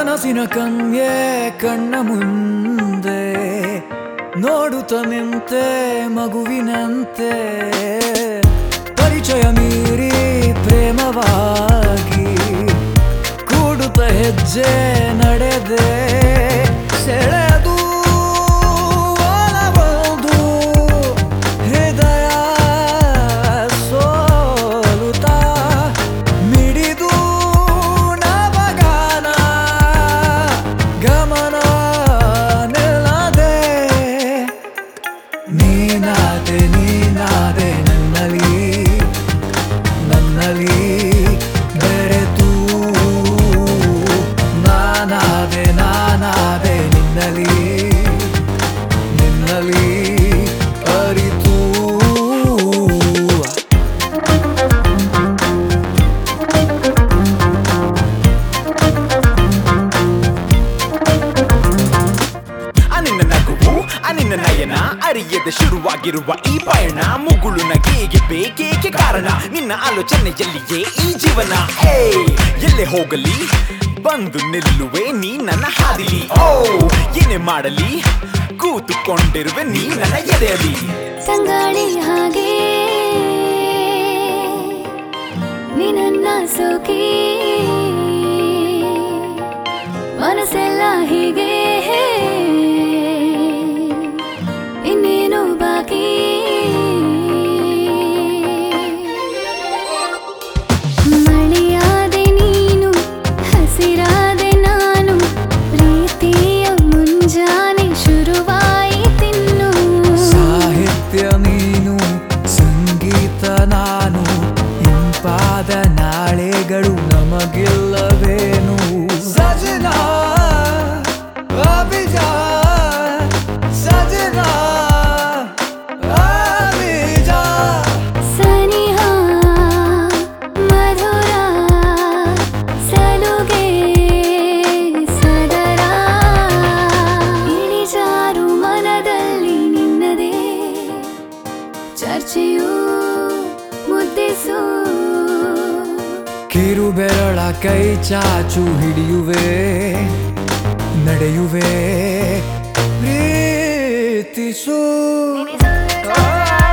ಕನಸಿನ ಕನ್ಯೆ ಕಣ್ಣ ಮುಂದೆ ನೋಡುತ್ತ ನಿಂತೆ ಮಗುವಿನಂತೆ ಪರಿಚಯ ಮೀರಿ ಪ್ರೇಮವಾಗಿ ಕೂಡುತ್ತ ಹೆಜ್ಜೆ ನಡೆದೆ ಸೆಳೆದು ಒಲವೊಂದು ಹೃದಯ ಸೋಲುತ್ತ ಮಿಡಿದು ನವಗಾನ ಗಮನ ನಿಲ್ಲದೆ ನೀನಾದೆ ನೀನಾದೆ ನನ್ನಲ್ಲಿ ನನ್ನಲ್ಲಿ ಬೆರೆತು ನಾನಾದೆ ನಾನಾದೆ ನಿನ್ನಲ್ಲಿ ನಿನ್ನಲ್ಲಿ ಅರಿತು ಅನಿನ್ನ ನಗುವು ಅನಿನ್ನ ನಯನ ಅರಿಯದೆ ಶುರುವಾಗಿರುವ ಈ ಪಯಣ ಮುಗುಳು ನಗೆಗೆ ಬೇಕೇಕೆ ಕಾರಣ ನಿನ್ನ ಆಲೋಚನೆಯಲ್ಲಿಯೇ ಈ ಜೀವನ ಏ ಎಲ್ಲೇ ಹೋಗಲಿ ಬಂದು ನಿಲ್ಲುವೆ ನೀ ನನ್ನ ಹಾದಿಲಿ ಓ ಏನೇ ಮಾಡಲಿ ಕೂತುಕೊಂಡಿರುವೆ ನೀ ನನ್ನ ಎದೆಯಲಿ ತಂಗಾಳಿ ಹಾಗೆ ನಿನ್ನ ಸೋಕಿ ಮನಸ್ಸೆಲ್ಲ ಹೀಗೆ ಇನ್ನೇನು ಬಾಕಿ ಮಳೆಯಾದೆ ನೀನು ಹಸಿರಾದೆ ನಾನು ಪ್ರೀತಿಯ ಮುಂಜಾನೆ ಶುರುವಾಯಿತಿನ್ನು ಸಾಹಿತ್ಯ ನೀನು ಸಂಗೀತ ನಾನು ಇಂಪಾದ ನಾಳೆಗಳು ನಮಗಿಲ್ಲವೇನು ಸಜನ ಅಭಿಜ ಸಜನ ಅಭಿಜ ಸನಿಹ ಮಧುರ ಸಲುಗೆ ಸದರ ಇಳಿಜಾರು ಮನದಲ್ಲಿ ನಿನ್ನದೇ ಚರ್ಚೆಯು ಮುದ್ದಿಸು ಕಿರು ಬೆರಳ ಕೈ ಚಾಚು ಹಿಡಿಯುವೆ ನಡೆಯುವೆ ಪ್ರೀತಿಸು ಆ